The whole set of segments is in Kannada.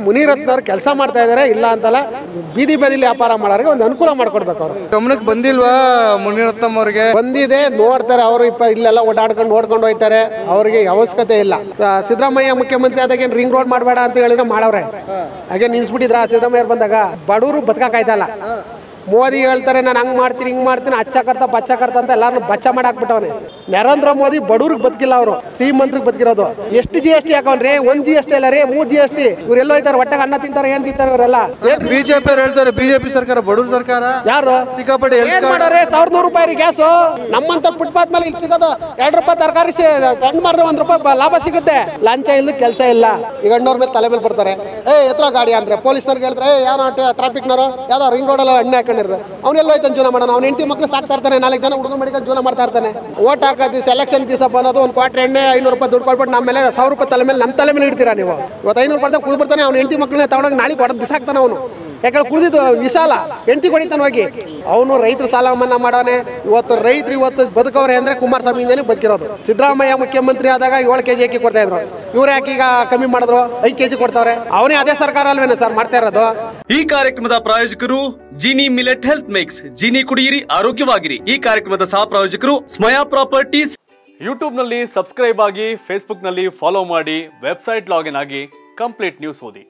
ಮುನಿರತ್ನವ್ರು ಕೆಲಸ ಮಾಡ್ತಾ ಇದ್ದಾರೆ ಇಲ್ಲ ಅಂತಲ್ಲ ಬೀದಿ ಬದಿಲಿ ವ್ಯಾಪಾರ ಮಾಡೋರಿಗೆ ಒಂದು ಅನುಕೂಲ ಮಾಡ್ಕೊಡ್ಬೇಕು ಅವರು ಗಮನಕ್ಕೆ ಬಂದಿಲ್ವಾ ಮುನಿರತ್ನಂ ಅವ್ರಿಗೆ ಬಂದಿದೆ ನೋಡ್ತಾರೆ ಅವರು ಇಪ್ಪ ಇಲ್ಲೆಲ್ಲ ಓಡಾಡ್ಕೊಂಡು ನೋಡ್ಕೊಂಡು ಹೋಯ್ತಾರೆ ಅವ್ರಿಗೆ ಅವಶ್ಯಕತೆ ಇಲ್ಲ ಆ, ಸಿದ್ದರಾಮಯ್ಯ ಮುಖ್ಯಮಂತ್ರಿ ಆದಾಗ ಏನು ರಿಂಗ್ ರೋಡ್ ಮಾಡಬೇಡ ಅಂತ ಹೇಳಿದ್ರೆ ಮಾಡವ್ರೆ ಹಾಗೆ ನಿಲ್ಸ್ಬಿಟ್ಟಿದ್ರ ಸಿದ್ದರಾಮಯ್ಯ ಬಂದಾಗ ಬಡವರು ಬದುಕಾಯ್ತಲ್ಲ ಮೋದಿ ಹೇಳ್ತಾರೆ ನಾನು ಹಂಗ್ ಮಾಡ್ತೀನಿ ಹಿಂಗ್ ಮಾಡ್ತೀನಿ ಅಚ್ಚ ಕರ್ತ ಬಚ್ಚ ಕರ್ತ ಅಂತ ಎಲ್ಲಾರನ್ನು ಬಚ್ಚ ಮಾಡಾಕ್ಬಿಟ್ಟವನೆ ನರೇಂದ್ರ ಮೋದಿ ಬಡವ್ರಿಗೆ ಬದುಕಿಲ್ಲ ಅವರು ಶ್ರೀಮಂತ್ರಿಗೆ ಬದುಕಿರೋದು ಎಷ್ಟು ಜಿ ಎಸ್ ಟಿ ಹಾಕವ್ರಿ ಒಂದ್ ಜಿ ಎಸ್ ಟಿ ಅಲ್ಲ ರೀ ಮೂರ್ ಜಿ ಎಸ್ ಟಿ ಇವ್ರೆಲ್ಲ ಹೋಯ್ತಾರೆ ಹೊಟ್ಟೆಗೆ ಅನ್ನ ತಿಂತಾರೆ ಏನ್ ತಿಂತಾರೆ ಇವರೆಲ್ಲ ಬಿಜೆಪಿ ಅವ್ರು ಹೇಳ್ತಾರೆ ಬಿಜೆಪಿ ಸರ್ಕಾರ ಬಡವ್ರ ಸರ್ಕಾರ ಯಾರು ಸಿಕ್ಕಾಪಟ್ಟೆ ಏನ್ ಹೆಲ್ತ್ ಮಾಡೋರೆ ಸಾವಿರದ ನೂರು ರೂಪಾಯಿ ರೀ ಗ್ಯಾಸು ನಮ್ಮಂತ ಫುಟ್ಪಾತ್ ಮೇಲೆ ಇಲ್ಲಿ ಸಿಗೋದು ಎರಡು ರೂಪಾಯಿ ತರಕಾರಿ ಕಣ್ಣು ಮಾಡಿದ್ರೆ ಒಂದ್ ರೂಪಾಯಿ ಬ- ಲಾಭ ಸಿಗುತ್ತೆ ಲಂಚ ಇಲ್ಲ ಕೆಲಸ ಇಲ್ಲ ಈಗ ಅಣ್ಣವ್ರ ಮೇಲೆ ತಲೆ ಮೇಲೆ ಬರ್ತಾರೆ ಏ ಎತ್ರ ಗಾಡಿ ಅಂದ್ರೆ ಪೊಲೀಸ್ನವ್ರಿಗೆ ಹೇಳ್ತಾರೆ ಏ ಯಾವ ಟ್ರಾಫಿಕ್ನವರು ಯಾವ್ದೋ ರಿಂಗ್ ರೋಡಲ್ಲ ಎಣ್ಣೆ ಹಾಕೊಂಡಿರ್ತಾರೆ ಅವ್ನೆಲ್ಲ ಹೋಯ್ತಾನೆ ಜೀವನ ಮಾಡೋಣ ಅವ್ನ ಹೆಂಡತಿ ಮಕ್ಳು ಸಾಕ್ತಾ ಇರ್ತಾನೆ ನಾಲ್ಕು ಜನ ಹುಡುಗ ಮಡಿಕೊಂಡು ಜೀವನ ಮಾಡ್ತಾ ಇರ್ತಾನೆ ಓಟ್ ಹಾಕೋದು ಸೆಲೆಕ್ಷನ್ ದಿವಸ ಬಂದದು ಒಂದು ಕ್ವಾರ್ಟರ್ ಎಣ್ಣೆ ಐನೂರು ರೂಪಾಯಿ ದುಡ್ಡು ಕೊಟ್ಬಿಟ್ಟು ನಮ್ಮ ಮೇಲೆ ಸಾವಿರ ರೂಪಾಯಿ ತಲೆ ಮೇಲೆ ನಮ್ಮ ತಲೆ ಮೇಲೆ ಇಡ್ತೀರಾ ನೀವು ಇವತ್ತು ಐನೂರು ರೂಪಾಯಿ ಕುಳಿದು ಬರ್ತಾನೆ ಅವ್ನ ಹೆಂಡತಿ ಮಕ್ಕಳನ್ನ ತಗೊಂಡೋಗಿ ನಾಳೆ ಹೊಡೆದು ಬಿಸಾಕ್ತಾನೆ ಅವನು ಯಾಕಂದ್ರೆ ಕುಡಿದಿದ್ದು ವಿಶಾಲ ಹೆಂಡತಿ ಹೊಡಿತಾನೆ ಹೋಗಿ ಅವನು ರೈತರು ಸಾಲ ಮನ್ನಾ ಮಾಡೋನೆ ಇವತ್ತು ರೈತರು ಇವತ್ತು ಬದುಕವ್ರೆ ಅಂದ್ರೆ ಕುಮಾರಸ್ವಾಮಿಯಿಂದನೇ ಬದುಕಿರೋದು ಸಿದ್ದರಾಮಯ್ಯ ಮುಖ್ಯಮಂತ್ರಿ ಆದಾಗ ಏಳು ಕೆಜಿ ಅಕ್ಕಿ ಕೊಡ್ತಾ ಇದ್ರು ಇವ್ರು ಯಾಕೆ ಈಗ ಕಮ್ಮಿ ಮಾಡಿದ್ರು ಐದು ಕೆಜಿ ಕೊಡ್ತಾವ್ರೆ ಅವನೇ ಅದೇ ಸರ್ಕಾರ ಅಲ್ವೇನೆ ಸರ್ ಮಾಡ್ತಾ ಇರೋದು ಈ ಕಾರ್ಯಕ್ರಮದ ಪ್ರಾಯೋಜಕರು Jini millet health mix Jini ಕುಡಿಯಿರಿ ಆರೋಗ್ಯವಾಗಿರಿ ಈ ಕಾರ್ಯಕ್ರಮದ ಸಹ ಪ್ರಾಯೋಜಕರು ಸ್ಮಯಾ ಪ್ರಾಪರ್ಟೀಸ್ ಯೂಟ್ಯೂಬ್ನಲ್ಲಿ ಸಬ್ಸ್ಕ್ರೈಬ್ ಆಗಿ ಫೇಸ್ಬುಕ್ನಲ್ಲಿ ಫಾಲೋ ಮಾಡಿ ವೆಬ್ಸೈಟ್ ಲಾಗಿನ್ ಆಗಿ ಕಂಪ್ಲೀಟ್ ನ್ಯೂಸ್ ಓದಿ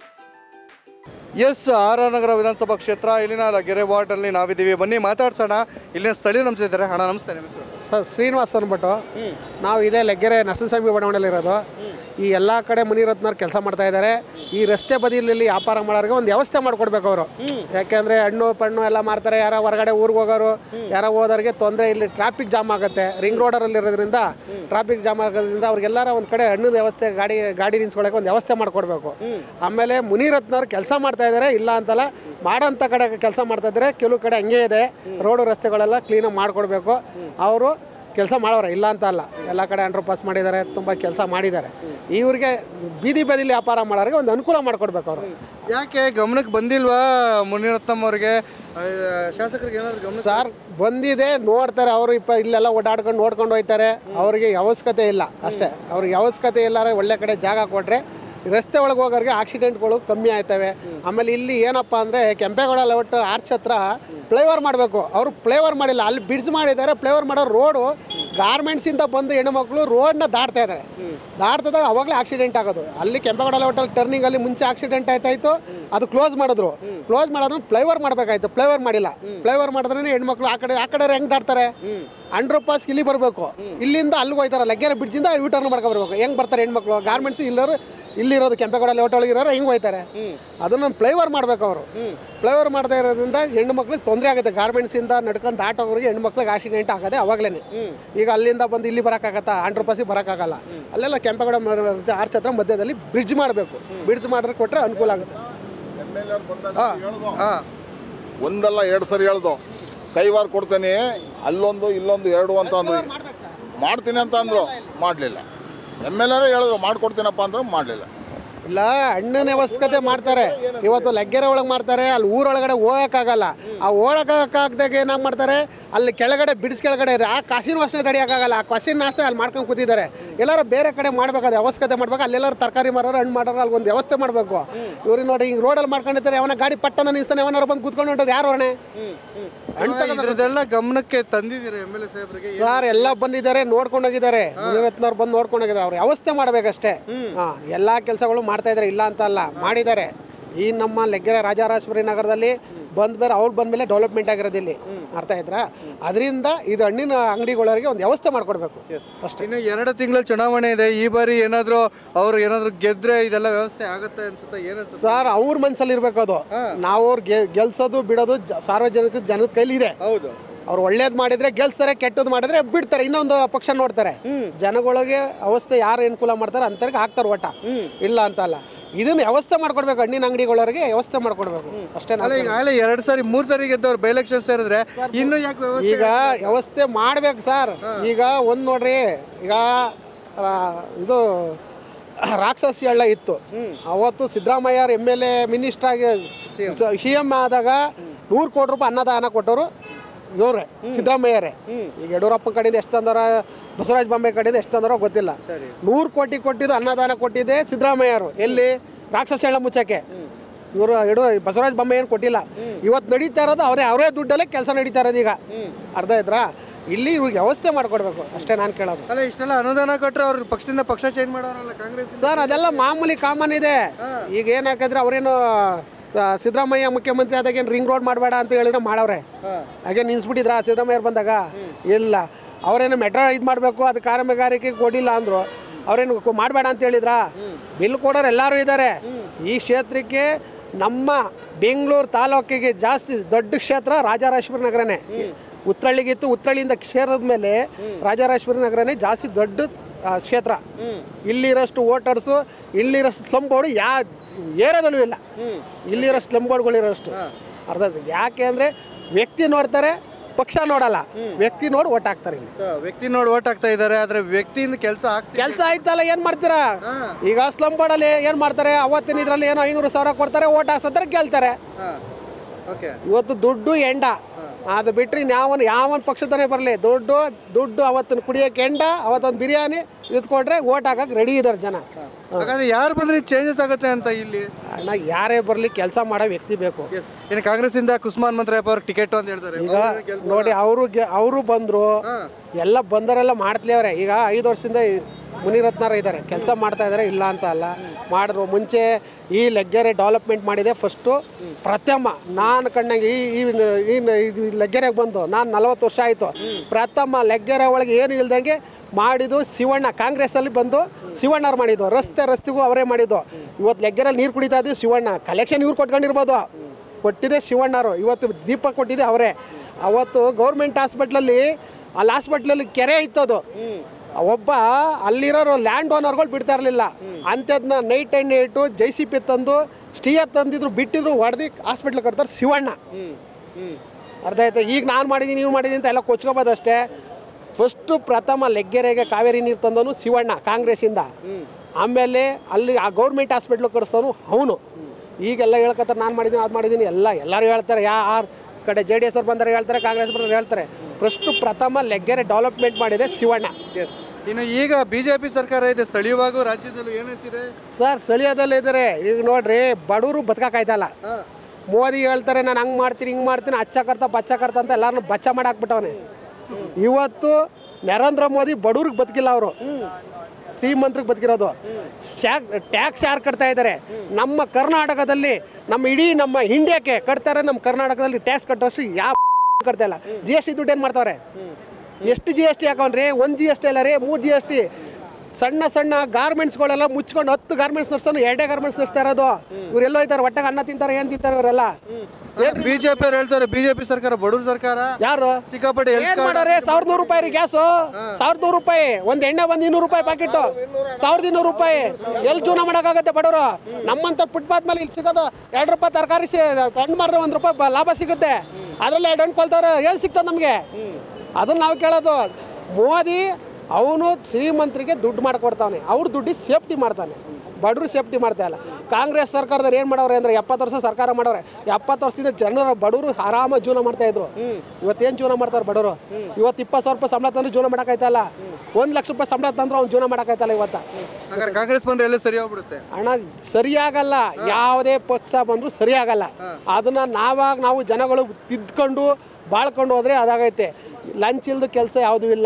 ಎಸ್ ಆರ್ ಆರ್ ನಗರ ವಿಧಾನಸಭಾ ಕ್ಷೇತ್ರ ಇಲ್ಲಿನ ಗೆರೆ ವಾರ್ಡಲ್ಲಿ ನಾವಿದ್ದೀವಿ ಬನ್ನಿ ಮಾತಾಡ್ಸೋಣ ಇಲ್ಲಿನ ಸ್ಥಳೀಯ ನಮ್ಸಿದ್ದಾರೆ ಹಣ ನಮಸ್ತೆ ನಿಮ್ಮ ಹೆಸರು ಸರ್ ಶ್ರೀನಿವಾಸ್ ಅಂದ್ಬಿಟ್ಟು ನಾವು ಇದೇ ಲೆಗ್ಗೆರೆ ನರಸಿಂಹಸ್ವಾಮಿ ಬಡಾವಣೆಯಲ್ಲಿ ಇರೋದು ಈ ಎಲ್ಲ ಕಡೆ ಮುನಿರತ್ನವ್ರು ಕೆಲಸ ಮಾಡ್ತಾ ಇದ್ದಾರೆ ಈ ರಸ್ತೆ ಬದಿಯಲ್ಲಿ ವ್ಯಾಪಾರ ಮಾಡೋರಿಗೆ ಒಂದು ವ್ಯವಸ್ಥೆ ಮಾಡ್ಕೊಡ್ಬೇಕು ಅವರು ಯಾಕೆಂದ್ರೆ ಹಣ್ಣು ಪಣ್ಣು ಎಲ್ಲ ಮಾರ್ತಾರೆ ಯಾರೋ ಹೊರಗಡೆ ಊರಿಗೆ ಹೋಗೋರು ಯಾರೋ ಹೋದವ್ರಿಗೆ ತೊಂದರೆ ಇಲ್ಲಿ ಟ್ರಾಫಿಕ್ ಜಾಮ್ ಆಗುತ್ತೆ ರಿಂಗ್ ರೋಡರಲ್ಲಿ ಇರೋದ್ರಿಂದ ಟ್ರಾಫಿಕ್ ಜಾಮ್ ಆಗೋದ್ರಿಂದ ಅವ್ರಿಗೆಲ್ಲರ ಒಂದು ಕಡೆ ಹಣ್ಣು ವ್ಯವಸ್ಥೆ ಗಾಡಿ ಗಾಡಿ ನಿಲ್ಸ್ಕೊಳಕ್ಕೆ ಒಂದು ವ್ಯವಸ್ಥೆ ಮಾಡ್ಕೊಡ್ಬೇಕು ಆಮೇಲೆ ಮುನಿರತ್ನವ್ರು ಕೆಲಸ ಮಾಡ್ತಾ ಇದ್ದಾರೆ ಇಲ್ಲ ಅಂತಲ್ಲ ಮಾಡೋಂಥ ಕಡೆ ಕೆಲಸ ಮಾಡ್ತಾ ಇದ್ದಾರೆ ಕೆಲವು ಕಡೆ ಹಂಗೆ ಇದೆ ರೋಡು ರಸ್ತೆಗಳೆಲ್ಲ ಕ್ಲೀನಾಗಿ ಮಾಡಿಕೊಡ್ಬೇಕು ಅವರು ಕೆಲಸ ಮಾಡೋರೆ ಇಲ್ಲ ಅಂತ ಅಲ್ಲ ಎಲ್ಲ ಕಡೆ ಅಂಡರ್ ಪಾಸ್ ಮಾಡಿದ್ದಾರೆ ತುಂಬ ಕೆಲಸ ಮಾಡಿದ್ದಾರೆ ಇವ್ರಿಗೆ ಬೀದಿ ಬದಿಲಿ ವ್ಯಾಪಾರ ಮಾಡೋರಿಗೆ ಒಂದು ಅನುಕೂಲ ಮಾಡಿಕೊಡ್ಬೇಕು ಅವರು ಯಾಕೆ ಗಮನಕ್ಕೆ ಬಂದಿಲ್ವಾ ಮುನಿರತ್ನಂ ಅವ್ರಿಗೆ ಆ, ಶಾಸಕರಿಗೆ ಏನಾದ್ರು ಗಮನ ಸರ್ ಬಂದಿದೆ ನೋಡ್ತಾರೆ ಅವರು ಇಪ್ಪ ಇಲ್ಲೆಲ್ಲ ಓಡಾಡ್ಕೊಂಡು ನೋಡ್ಕೊಂಡು ಹೋಯ್ತಾರೆ ಅವ್ರಿಗೆ ಅವಶ್ಯಕತೆ ಇಲ್ಲ ಅಷ್ಟೇ ಅವ್ರಿಗೆ ಅವಶ್ಯಕತೆ ಇಲ್ಲಾರೆ ಒಳ್ಳೆ ಕಡೆ ಜಾಗ ಕೊಟ್ಟರೆ ರಸ್ತೆ ಒಳಗೆ ಹೋಗೋರಿಗೆ ಆಕ್ಸಿಡೆಂಟ್ಗಳು ಕಮ್ಮಿ ಆಯ್ತವೆ ಆಮೇಲೆ ಇಲ್ಲಿ ಏನಪ್ಪ ಅಂದರೆ ಕೆಂಪೇಗೌಡ ಲೆಔಟ್ ಆರ್ಚ್ ಹತ್ರ ಫ್ಲೇವರ್ ಮಾಡಬೇಕು ಅವರು ಫ್ಲೇವರ್ ಮಾಡಿಲ್ಲ ಅಲ್ಲಿ ಬ್ರಿಡ್ಜ್ ಮಾಡಿದ್ದಾರೆ ಫ್ಲೇವರ್ ಮಾಡೋ ರೋಡು ಗಾರ್ಮೆಂಟ್ಸಿಂದ ಬಂದು ಹೆಣ್ಮಕ್ಳು ರೋಡ್ನ ದಾಟ್ತಾ ಇದ್ದಾರೆ ದಾಟ್ತದಾಗ ಅವಾಗಲೇ ಆಕ್ಸಿಡೆಂಟ್ ಆಗೋದು ಅಲ್ಲಿ ಕೆಂಪೇಗೌಡ ಲೆಔಟಲ್ಲಿ ಟರ್ನಿಂಗ್ ಅಲ್ಲಿ ಮುಂಚೆ ಆಕ್ಸಿಡೆಂಟ್ ಆಯ್ತಾಯ್ತು ಅದು ಕ್ಲೋಸ್ ಮಾಡಿದ್ರು ಕ್ಲೋಸ್ ಮಾಡೋದನ್ನ ಫ್ಲೇವರ್ ಮಾಡಬೇಕಾಯ್ತು ಫ್ಲೇವರ್ ಮಾಡಿಲ್ಲ ಫ್ಲೇವರ್ ಮಾಡಿದ್ರೆ ಹೆಣ್ಮಕ್ಳು ಆ ಕಡೆ ಆ ಕಡೆ ಹೆಂಗ್ ದಾಟ್ತಾರೆ ಅಂಡರ್ ಪಾಸ್ ಇಲ್ಲಿ ಬರಬೇಕು ಇಲ್ಲಿಂದ ಅಲ್ಲಿಗೆ ಹೋಯ್ತಾರೆ ಲಗ್ಗೆರೆ ಬ್ರಿಡ್ಜಿಂದ ಯೂ ಟರ್ನ್ ಮಾಡ್ಕೊ ಬರ್ಬೇಕು ಹೆಂಗ್ ಬರ್ತಾರೆ ಹೆಣ್ಮಕ್ಳು ಗಾರ್ಮೆಂಟ್ಸ್ ಇಲ್ಲರು ಇಲ್ಲಿರೋದು ಕೆಂಪೇಗೌಡ ಲೇಔಟ್ ಒಳಗೆ ಇರೋರು ಹಿಂಗೆ ಹೋಯ್ತಾರೆ ಅದನ್ನ ಫ್ಲೇವರ್ ಮಾಡ್ಬೇಕು ಅವರು ಫ್ಲೇವರ್ ಮಾಡದೇ ಇರೋದ್ರಿಂದ ಹೆಣ್ಣು ಮಕ್ಳಿಗೆ ತೊಂದರೆ ಆಗುತ್ತೆ ಗಾರ್ಮೆಂಟ್ಸಿಂದ ನಡ್ಕೊಂಡು ದಾಟೋರಿಗೆ ಹೆಣ್ಣು ಮಕ್ಳಿಗೆ ಆಕ್ಸಿಡೆಂಟ್ ಆಗದೆ ಅವಾಗಲೇ ಈಗ ಅಲ್ಲಿಂದ ಬಂದು ಇಲ್ಲಿ ಬರೋಕ್ಕಾಗತ್ತಾ ಅಂಡರ್ ಪಾಸಿಗೆ ಬರೋಕ್ಕಾಗಲ್ಲ ಅಲ್ಲೆಲ್ಲ ಕೆಂಪೇಗೌಡ ಆರ್ಚ್ ಹತ್ರ ಮಧ್ಯದಲ್ಲಿ ಬ್ರಿಡ್ಜ್ ಮಾಡಬೇಕು ಬ್ರಿಡ್ಜ್ ಮಾಡಿದ್ರೆ ಕೊಟ್ಟರೆ ಅನುಕೂಲ ಆಗುತ್ತೆ ಹಾ ಒಂದಲ್ಲ ಎರಡು ಸರಿ ಹೇಳ್ದು ಕೈವಾರ ಕೊಡ್ತೇನೆ ಅಲ್ಲೊಂದು ಇಲ್ಲೊಂದು ಎರಡು ಅಂತ ಅಂದ್ರು ಮಾಡ್ತೀನಿ ಅಂತ ಅಂದ್ರು ಮಾಡಲಿಲ್ಲ ಎಮ್ ಎಲ್ ಎ ಹೇಳಿದ್ರು ಮಾಡ್ಕೊಡ್ತೀನಪ್ಪ ಅಂದ್ರೆ ಮಾಡಲಿಲ್ಲ ಇಲ್ಲ ಹಣ್ಣಿನ ಅವಶ್ಯಕತೆ ಮಾಡ್ತಾರೆ ಇವತ್ತು ಲಗ್ಗೆರೆ ಒಳಗೆ ಮಾಡ್ತಾರೆ ಅಲ್ಲಿ ಊರೊಳಗಡೆ ಹೋಗೋಕ್ಕಾಗಲ್ಲ ಆ ಹೋಗಕ್ಕಾಗ್ದಾಗ ಏನಾಗಿ ಮಾಡ್ತಾರೆ ಅಲ್ಲಿ ಕೆಳಗಡೆ ಬಿಡಿಸ್ ಕೆಳಗಡೆ ಇದೆ ಆ ಕಸಿನ ವಾಸನೆ ತಡಿಯೋಕ್ಕಾಗಲ್ಲ ಆ ಕಸಿನ ವಾಸನೆ ಅಲ್ಲಿ ಮಾಡ್ಕೊಂಡು ಕೂತಿದ್ದಾರೆ ಎಲ್ಲರೂ ಬೇರೆ ಕಡೆ ಮಾಡ್ಬೇಕಾದ ಅವಶ್ಯಕತೆ ಮಾಡ್ಬೇಕು ಅಲ್ಲೆಲ್ಲರೂ ತರಕಾರಿ ಮಾರೋರು ಹಣ್ಣು ಮಾಡೋರು ಅಲ್ಲಿ ಒಂದು ವ್ಯವಸ್ಥೆ ಮಾಡಬೇಕು ಇವ್ರಿಗೆ ನೋಡಿ ಹಿಂಗೆ ರೋಡಲ್ಲಿ ಮಾಡ್ಕೊಂಡಿರ್ತಾರೆ ಅವನ ಗಾಡಿ ಪಟ್ಟನ ನಿಲ್ಸ್ತಾನೆ ಅವನಾರು ಬಂದು ಕೂತ್ಕೊಂಡು ಹೊಂಟೋದು ಯಾರು ಹೊಣೆ ಇದ್ರದ್ದೆಲ್ಲ ಗಮನಕ್ಕೆ ತಂದಿದ್ದೀರಾ ಎಮ್ ಎಲ್ ಎ ಸಾಹೇಬ್ರಿಗೆ ಸರ್ ಎಲ್ಲ ಬಂದಿದ್ದಾರೆ ನೋಡ್ಕೊಂಡು ಹೋಗಿದ್ದಾರೆ ಮುನಿರತ್ನವ್ರು ಬಂದು ನೋಡ್ಕೊಂಡು ಹೋಗಿದ್ದಾರೆ ಅವ್ರು ವ್ಯವಸ್ಥೆ ಮಾಡ್ಬೇಕಷ್ಟೇ ಹಾ ಎಲ್ಲಾ ಕೆಲಸಗಳು ಮಾಡ್ತಾ ಇದ್ದಾರೆ ಇಲ್ಲ ಅಂತ ಅಲ್ಲ ಮಾಡಿದ್ದಾರೆ ಈ ನಮ್ಮ ಲೆಗ್ಗೆರೆ ರಾಜರಾಜೇಶ್ವರಿ ನಗರದಲ್ಲಿ ಬಂದ ಮೇಲೆ ಅವ್ರು ಬಂದ ಮೇಲೆ ಡೆವಲಪ್ಮೆಂಟ್ ಆಗಿರೋದು ಇಲ್ಲಿ ಅರ್ಥ ಆಯ್ತಾ ಅದರಿಂದ ಇದು ಹಣ್ಣಿನ ಅಂಗಡಿಗಳವರಿಗೆ ಒಂದು ವ್ಯವಸ್ಥೆ ಮಾಡ್ಕೊಡ್ಬೇಕು ಅಷ್ಟೇ ಇನ್ನು ಎರಡು ತಿಂಗಳ ಚುನಾವಣೆ ಇದೆ ಈ ಬಾರಿ ಏನಾದ್ರು ಅವ್ರು ಏನಾದ್ರು ಗೆದ್ರೆ ಇದೆಲ್ಲ ವ್ಯವಸ್ಥೆ ಆಗುತ್ತೆ ಅನ್ಸುತ್ತೆ ಏನನ್ಸುತ್ತೆ ಸರ್ ಅವ್ರ ಮನ್ಸಲ್ಲಿ ಇರ್ಬೇಕು ಅದು ನಾವು ಅವ್ರು ಗೆ ಗೆಲ್ಸೋದು ಬಿಡೋದು ಜ- ಸಾರ್ವಜನಿಕ ಜನದ ಕೈಲಿ ಇದೆ ಹೌದು ಅವ್ರು ಒಳ್ಳೇದ್ ಮಾಡಿದ್ರೆ ಗೆಲ್ಸ್ತಾರೆ ಕೆಟ್ಟದ್ ಮಾಡಿದ್ರೆ ಬಿಡ್ತಾರೆ ಇನ್ನೊಂದು ಪಕ್ಷ ನೋಡ್ತಾರೆ ಜನಗಳಿಗೆ ಅವಸ್ಥೆ ಯಾರು ಅನುಕೂಲ ಮಾಡ್ತಾರೆ ಅಂತವ್ರಿಗೆ ಹಾಕ್ತಾರೆ ಓಟ ಇಲ್ಲ ಅಂತ ಅಲ್ಲ ಇದನ್ನ ವ್ಯವಸ್ಥೆ ಮಾಡ್ಕೊಡ್ಬೇಕು ಹಣ್ಣಿನ ಅಂಗಡಿಗಳವರಿಗೆ ವ್ಯವಸ್ಥೆ ಮಾಡ್ಕೊಡ್ಬೇಕು ಅಷ್ಟೇ ನಾವು ಅಲ್ಲ ಈಗ ಆಗಲೇ ಎರಡು ಸಾರಿ ಮೂರು ಸಾರಿ ಗೆದ್ದವ್ರು ಬೈ ಎಲೆಕ್ಷನ್ ಸೇರಿದ್ರೆ ಇನ್ನು ಯಾಕೆ ವ್ಯವಸ್ಥೆ ಈಗ ವ್ಯವಸ್ಥೆ ಮಾಡ್ಬೇಕು ಸರ್ ಈಗ ಒಂದ್ ನೋಡ್ರಿ ಈಗ ಆ, ಇದು ರಾಕ್ಷಸಿ ಹಳ್ಳ ಇತ್ತು ಅವತ್ತು Siddaramaiah M L A minister ಆಗಿ ಸಿ ಎಂ ಆದಾಗ ನೂರು ಕೋಟಿ ರೂಪಾಯಿ ಅನ್ನದಾನ ಕೊಟ್ಟವರು ಇವ್ರೆ ಸಿದ್ದರಾಮಯ್ಯರೇ ಈಗ ಯಡಿಯೂರಪ್ಪ ಕಡೆಯಿಂದ ಎಷ್ಟು ತಂದಾರ ಬಸವರಾಜ ಬೊಮ್ಮಾಯಿ ಕಡೆಯಿಂದ ಎಷ್ಟು ತಂದಾರೋ ಗೊತ್ತಿಲ್ಲ ನೂರು ಕೋಟಿ ಕೊಟ್ಟಿದ್ದು ಅನ್ನದಾನ ಕೊಟ್ಟಿದ್ದೆ ಸಿದ್ದರಾಮಯ್ಯರು ಎಲ್ಲಿ ರಾಕ್ಷಸ ಹೆಳ್ಳ ಮುಚ್ಚಕ್ಕೆ ಇವರು ಇಡು ಬಸವರಾಜ ಬೊಮ್ಮಾಯಿ ಏನು ಕೊಟ್ಟಿಲ್ಲ ಇವತ್ತು ನಡೀತಾ ಇರೋದು ಅವರೇ ಅವರೇ ದುಡ್ಡಲ್ಲೇ ಕೆಲಸ ನಡೀತಾ ಇರೋದು ಈಗ ಅರ್ಧ ಆಯ್ತಾ ಇಲ್ಲಿ ಇವ್ರಿಗೆ ವ್ಯವಸ್ಥೆ ಮಾಡಿಕೊಡ್ಬೇಕು ಅಷ್ಟೇ ನಾನು ಕೇಳೋದು ಅಲ್ಲ ಇಷ್ಟೆಲ್ಲ ಅನುದಾನ ಕೊಟ್ಟರೆ ಅವ್ರ ಪಕ್ಷದಿಂದ ಪಕ್ಷ ಚೇಂಜ್ ಮಾಡೋರಲ್ಲ ಕಾಂಗ್ರೆಸ್ ಸರ್ ಅದೆಲ್ಲ ಮಾಮೂಲಿ ಕಾಮನ್ ಇದೆ ಈಗ ಏನಾಕಿದ್ರೆ ಅವರೇನು ಸಿದ್ದರಾಮಯ್ಯ ಮುಖ್ಯಮಂತ್ರಿ ಆದಾಗ ಏನು ರಿಂಗ್ ರೋಡ್ ಮಾಡಬೇಡ ಅಂತ ಹೇಳಿದ್ರೆ ಮಾಡವ್ರೆ ಹಾಗೆ ನಿನ್ಸ್ಬಿಟ್ಟಿದ್ರ ಸಿದ್ದರಾಮಯ್ಯ ಬಂದಾಗ ಇಲ್ಲ ಅವರೇನು ಮೆಟ್ರೋ ಇದು ಮಾಡಬೇಕು ಅದು ಕಾಮಗಾರಿಕೆ ಕೊಡಿಲ್ಲ ಅಂದರು ಅವ್ರೇನು ಮಾಡಬೇಡ ಅಂತ ಹೇಳಿದ್ರಾ ಬಿಲ್ ಕೊಡೋರು ಎಲ್ಲರೂ ಇದ್ದಾರೆ ಈ ಕ್ಷೇತ್ರಕ್ಕೆ ನಮ್ಮ ಬೆಂಗಳೂರು ತಾಲೂಕಿಗೆ ಜಾಸ್ತಿ ದೊಡ್ಡ ಕ್ಷೇತ್ರ ರಾಜರಾಜೇಶ್ವರಿ ನಗರನೇ ಉತ್ರಳ್ಳಿಗಿತ್ತು ಉತ್ರಳ್ಳಿಯಿಂದ ಸೇರಿದ ಮೇಲೆ ರಾಜರಾಜೇಶ್ವರಿ ನಗರನೇ ಜಾಸ್ತಿ ದೊಡ್ಡ ಆ, ಕ್ಷೇತ್ರ ಇಲ್ಲಿರೋಷ್ಟು ವೋಟರ್ಸು ಇಲ್ಲಿರೋಷ್ಟು ಸ್ಲಮ್ ಬೋರ್ಡು ಯಾ ಏರಿಯಾದಲ್ಲೂ ಇಲ್ಲ ಇಲ್ಲಿರೋ ಸ್ಲಮ್ ಬೋರ್ಡ್ಗಳಿರೋಷ್ಟು ಅರ್ಧ ಯಾಕೆ ಅಂದರೆ ವ್ಯಕ್ತಿ ನೋಡ್ತಾರೆ ಪಕ್ಷ ನೋಡಲ್ಲ ವ್ಯಕ್ತಿ ನೋಡಿ ಓಟ್ ಹಾಕ್ತಾರೆ ಇಲ್ಲಿ ವ್ಯಕ್ತಿ ನೋಡಿ ಓಟ್ ಹಾಕ್ತಾ ಇದ್ದಾರೆ ಆದ್ರೆ ವ್ಯಕ್ತಿಯಿಂದ ಕೆಲಸ ಆಗ್ತಿಲ್ಲ ಕೆಲಸ ಆಯ್ತಲ್ಲ ಏನು ಮಾಡ್ತೀರಾ ಈಗ ಸ್ಲಮ್ ಬೋರ್ಡಲ್ಲಿ ಏನು ಮಾಡ್ತಾರೆ ಅವತ್ತಿನ ಇದರಲ್ಲಿ ಏನೋ ಐನೂರು ಸಾವಿರ ಕೊಡ್ತಾರೆ ಓಟ್ ಹಾಕ್ಸತ್ತಾರೆ ಗೆಲ್ತಾರೆ ಓಕೆ ಇವತ್ತು ದುಡ್ಡು ಎಂಡ ಅದು ಬಿಟ್ಟರೆ ಯಾವನ್ ಯಾವನ್ ಪಕ್ಷದನೇ ಬರಲಿ ದುಡ್ಡು ದುಡ್ಡು ಅವತ್ತಿನ ಕುಡಿಯೋಕೆ ಎಂಡ ಅವತ್ತೊಂದು ಬಿರಿಯಾನಿ ಇದ್ಕೊಟ್ರೆ ಓಟ್ ಹಾಕಕ್ಕೆ ರೆಡಿ ಇದ್ದಾರೆ ಜನ ಹಾಗಾದ್ರೆ ಯಾರು ಬಂದ್ರೆ ಚೇಂಜಸ್ ಆಗುತ್ತೆ ಅಂತ ಇಲ್ಲಿ ಅಣ್ಣ ಯಾರೇ ಬರಲಿ ಕೆಲಸ ಮಾಡೋ ವ್ಯಕ್ತಿ ಬೇಕು ಎಸ್ ಇನ್ನು ಕಾಂಗ್ರೆಸ್ ಇಂದ ಕುಸ್ಮಾನ್ ಮಂತ್ರಪ್ಪ ಅವ್ರಿಗೆ ಟಿಕೆಟ್ ಅಂತ ಹೇಳ್ತಾರೆ ಈಗ ನೋಡಿ ಅವರು ಅವರು ಬಂದರು ಎಲ್ಲ ಬಂದರೆಲ್ಲ ಮಾಡ್ತಲೇವ್ರೆ ಈಗ ಐದು ವರ್ಷದಿಂದ ಈ ಮುನಿರತ್ನಾರ ಇದ್ದಾರೆ ಕೆಲಸ ಮಾಡ್ತಾ ಇದ್ದಾರೆ ಇಲ್ಲ ಅಂತ ಅಲ್ಲ ಮಾಡಿದ್ರು ಮುಂಚೆ ಈ ಲೆಗ್ಗೆರೆ ಡೆವಲಪ್ಮೆಂಟ್ ಮಾಡಿದೆ ಫಸ್ಟು ಪ್ರಥಮ ನಾನು ಕಣ್ಣಂಗೆ ಈ ಈ ಈ ಇದು ಲೆಗ್ಗೆರೆಗೆ ಬಂದು ನಾನು ನಲವತ್ತು ವರ್ಷ ಆಯಿತು ಪ್ರಥಮ ಲೆಗ್ಗೆರೆ ಒಳಗೆ ಏನು ಇಲ್ದಂಗೆ ಮಾಡಿದ್ದು ಶಿವಣ್ಣ ಕಾಂಗ್ರೆಸ್ಸಲ್ಲಿ ಬಂದು ಶಿವಣ್ಣವ್ರು ಮಾಡಿದ್ದು ರಸ್ತೆ ರಸ್ತೆಗೂ ಅವರೇ ಮಾಡಿದ್ದು ಇವತ್ತು ಲೆಗ್ಗೆರಲ್ಲಿ ನೀರು ಕುಡಿತಾ ಇದ್ದೀವಿ ಶಿವಣ್ಣ ಕಲೆಕ್ಷನ್ ಇವ್ರು ಕೊಟ್ಕೊಂಡಿರ್ಬೋದು ಕೊಟ್ಟಿದೆ ಶಿವಣ್ಣರು ಇವತ್ತು ದೀಪ ಕೊಟ್ಟಿದೆ ಅವರೇ ಅವತ್ತು ಗೌರ್ಮೆಂಟ್ ಹಾಸ್ಪಿಟ್ಲಲ್ಲಿ ಅಲ್ಲಿ ಹಾಸ್ಪಿಟ್ಲಲ್ಲಿ ಕೆರೆ ಇತ್ತದು ಒಬ್ಬ ಅಲ್ಲಿರೋರು ಲ್ಯಾಂಡ್ ಓನರ್ಗಳು ಬಿಡ್ತಾ ಇರಲಿಲ್ಲ ಅಂಥದ್ನ night and night J C B ತಂದು ಸ್ಟೀಯ ತಂದಿದ್ರು ಬಿಟ್ಟಿದ್ರು ಹೊಡೆದು ಹಾಸ್ಪಿಟ್ಲ್ ಕಟ್ತಾರೆ ಶಿವಣ್ಣ ಅರ್ಥ ಆಯ್ತಾ ಈಗ ನಾನು ಮಾಡಿದ್ದೀನಿ ನೀವು ಮಾಡಿದ್ದೀನಿ ಅಂತ ಎಲ್ಲ ಕೊಚ್ಕೋಬೋದು ಅಷ್ಟೇ ಫಸ್ಟು ಪ್ರಥಮ ಲೆಗ್ಗೆರೆಗೆ ಕಾವೇರಿ ನೀರು ತಂದವನು ಶಿವಣ್ಣ ಕಾಂಗ್ರೆಸ್ಸಿಂದ ಆಮೇಲೆ ಅಲ್ಲಿ ಆ ಗೌರ್ಮೆಂಟ್ ಹಾಸ್ಪಿಟ್ಲ್ ಕಳಿಸೋನು ಅವನು ಈಗೆಲ್ಲ ಹೇಳ್ಕೊತಾರೆ ನಾನು ಮಾಡಿದ್ದೀನಿ ಅದು ಮಾಡಿದ್ದೀನಿ ಎಲ್ಲ ಎಲ್ಲರೂ ಹೇಳ್ತಾರೆ ಯಾರು ಕಡೆ ಜೆ ಡಿ ಎಸ್ ಅವ್ರು ಬಂದರೆ ಹೇಳ್ತಾರೆ ಕಾಂಗ್ರೆಸ್ ಬಂದರೆ ಹೇಳ್ತಾರೆ ಫಸ್ಟು ಪ್ರಥಮ ಲೆಗ್ಗೆರೆ ಡೆವಲಪ್ಮೆಂಟ್ ಮಾಡಿದೆ ಶಿವಣ್ಣ ಎಸ್ ಇನ್ನು ಈಗ ಬಿಜೆಪಿ ಸರ್ಕಾರ ಇದೆ ಸ್ಥಳೀಯವಾಗೂ ರಾಜ್ಯದಲ್ಲೂ ಏನಂತೀರಿ ಸರ್ ಸ್ಥಳೀಯದಲ್ಲಿ ಇದ್ದಾರೆ ಈಗ ನೋಡ್ರಿ ಬಡವರು ಬದುಕಾಯ್ತಲ್ಲ ಮೋದಿ ಹೇಳ್ತಾರೆ ನಾನು ಹಂಗೆ ಮಾಡ್ತೀನಿ ಹಿಂಗೆ ಮಾಡ್ತೀನಿ ಅಚ್ಚ ಕರ್ತ ಬಚ್ಚ ಕರ್ತ ಅಂತ ಎಲ್ಲರನ್ನೂ ಬಚ್ಚ ಮಾಡಿ ಹಾಕ್ಬಿಟ್ಟವನೆ ಇವತ್ತು ನರೇಂದ್ರ ಮೋದಿ ಬಡವ್ರಿಗೆ ಬದುಕಿಲ್ಲ ಅವರು ಶ್ರೀಮಂತ್ರಿಗೆ ಬದುಕಿರೋದು ಟ್ಯಾಕ್ಸ್ ಯಾರು ಕಟ್ತಾ ಇದ್ದಾರೆ ನಮ್ಮ ಕರ್ನಾಟಕದಲ್ಲಿ ನಮ್ಮ ಇಡೀ ನಮ್ಮ ಇಂಡಿಯಾಕ್ಕೆ ಕಟ್ತಾರೆ ನಮ್ಮ ಕರ್ನಾಟಕದಲ್ಲಿ ಟ್ಯಾಕ್ಸ್ ಕಟ್ಟೋಷ್ಟು ಯಾವ ಕಟ್ತಾ ಇಲ್ಲ ಜಿ ಎಸ್ ಟಿ ದುಡ್ಡು ಏನು ಮಾಡ್ತಾವ್ರೆ ಎಷ್ಟು ಜಿ ಎಸ್ ಟಿ ಹಾಕೊಂಡ್ರಿ ಒಂದು ಜಿ ಎಸ್ ಟಿ ಅಲ್ಲ ರೀ ಮೂರು ಜಿ ಎಸ್ ಟಿ ಸಣ್ಣ ಸಣ್ಣ ಗಾರ್ಮೆಂಟ್ಸ್ಗಳೆಲ್ಲ ಮುಚ್ಕೊಂಡು ಹತ್ತು ಗಾರ್ಮೆಂಟ್ಸ್ ನಡ್ಸೋನು ಎರಡೇ ಗಾರ್ಮೆಂಟ್ಸ್ ನಡೆಸ್ತಾ ಇರೋದು ಇವರೆಲ್ಲ ಹೋಯ್ತಾರೆ ಹೊಟ್ಟೆಗೆ ಅನ್ನ ತಿಂತಾರೆ ಏನು ತಿಂತಾರೆ ಇವರೆಲ್ಲ ಬಿಜೆಪಿ ಅವ್ರು ಹೇಳ್ತಾರೆ ಬಿಜೆಪಿ ಸರ್ಕಾರ ಬಡವ್ರ ಸರ್ಕಾರ ಯಾರು ಸಿಕ್ಕಾಪಟ್ಟೆ ಹೆಲ್ತ್ ಏನ್ ಮಾಡೋರೆ ಸಾವಿರದ ನೂರು ರೂಪಾಯಿ ರೀ ಗ್ಯಾಸು ಸಾವಿರದ ನೂರು ರೂಪಾಯಿ ಒಂದ್ ಎಣ್ಣೆ ಬಂದ್ ಇನ್ನೂರು ರೂಪಾಯಿ ಪ್ಯಾಕೆಟ್ ಸಾವಿರದ ಇನ್ನೂರು ರೂಪಾಯಿ ಎಲ್ಲಿ ಜೀವನ ಮಾಡೋಕ್ಕಾಗತ್ತೆ ಬಡವರು ನಮ್ಮಂತ ಫುಟ್ಪಾತ್ ಮೇಲೆ ಇಲ್ಲಿ ಸಿಗೋದು ಎರಡು ರೂಪಾಯಿ ತರಕಾರಿ ಹಣ್ಣು ಮಾರಿದ್ರೆ ಒಂದು ರೂಪಾಯಿ ಬ- ಲಾಭ ಸಿಗುತ್ತೆ ಅದ್ರಲ್ಲಿ ಎರಡು ಹಣ್ಣು ಕೊಲ್ತಾರೆ ಏನು ಸಿಗ್ತದೆ ನಮಗೆ ಅದನ್ನ ನಾವು ಕೇಳೋದು ಮೋದಿ ಅವನು ಶ್ರೀಮಂತರಿಗೆ ದುಡ್ಡು ಮಾಡ್ಕೊಡ್ತಾನೆ ಅವ್ರ ದುಡ್ಡು ಸೇಫ್ಟಿ ಮಾಡ್ತಾನೆ ಬಡವರು ಸೇಫ್ಟಿ ಮಾಡ್ತಾ ಇಲ್ಲ ಕಾಂಗ್ರೆಸ್ ಸರ್ಕಾರದವ್ರು ಏನು ಮಾಡವ್ರೆ ಅಂದ್ರೆ ಎಪ್ಪತ್ತು ವರ್ಷ ಸರ್ಕಾರ ಮಾಡವ್ರೆ ಎಪ್ಪತ್ತು ವರ್ಷದಿಂದ ಜನರ ಬಡವರು ಆರಾಮಾಗಿ ಜೀವನ ಮಾಡ್ತಾ ಇದ್ರು ಇವತ್ತೇನು ಜೀವನ ಮಾಡ್ತಾರೆ ಬಡವರು ಇವತ್ತು ಇಪ್ಪತ್ತು ಸಾವಿರ ರೂಪಾಯಿ ಸಂಬಳ ತಂದ್ರೆ ಜೀವನ ಮಾಡೋಕ್ಕಾಯ್ತಲ್ಲ ಒಂದು ಲಕ್ಷ ರೂಪಾಯಿ ಸಂಬಳ ತಂದ್ರೆ ಅವ್ನು ಜೀವನ ಮಾಡೋಕ್ಕಾಯ್ತಲ್ಲ ಇವತ್ತು ಹಾಗಾದ್ರೆ ಕಾಂಗ್ರೆಸ್ ಬಂದ್ರೆ ಎಲ್ಲ ಸರಿ ಹೋಗ್ಬಿಡುತ್ತೆ ಹಣ ಸರಿಯಾಗಲ್ಲ ಯಾವುದೇ ಪಕ್ಷ ಬಂದರೂ ಸರಿಯಾಗಲ್ಲ ಅದನ್ನ ನಾವಾಗ ನಾವು ಜನಗಳು ತಿದ್ಕೊಂಡು ಬಾಳ್ಕೊಂಡು ಹೋದ್ರೆ ಅದಾಗೈತೆ ಲಂಚ್ ಇಲ್ದ ಕೆಲಸ ಯಾವುದೂ ಇಲ್ಲ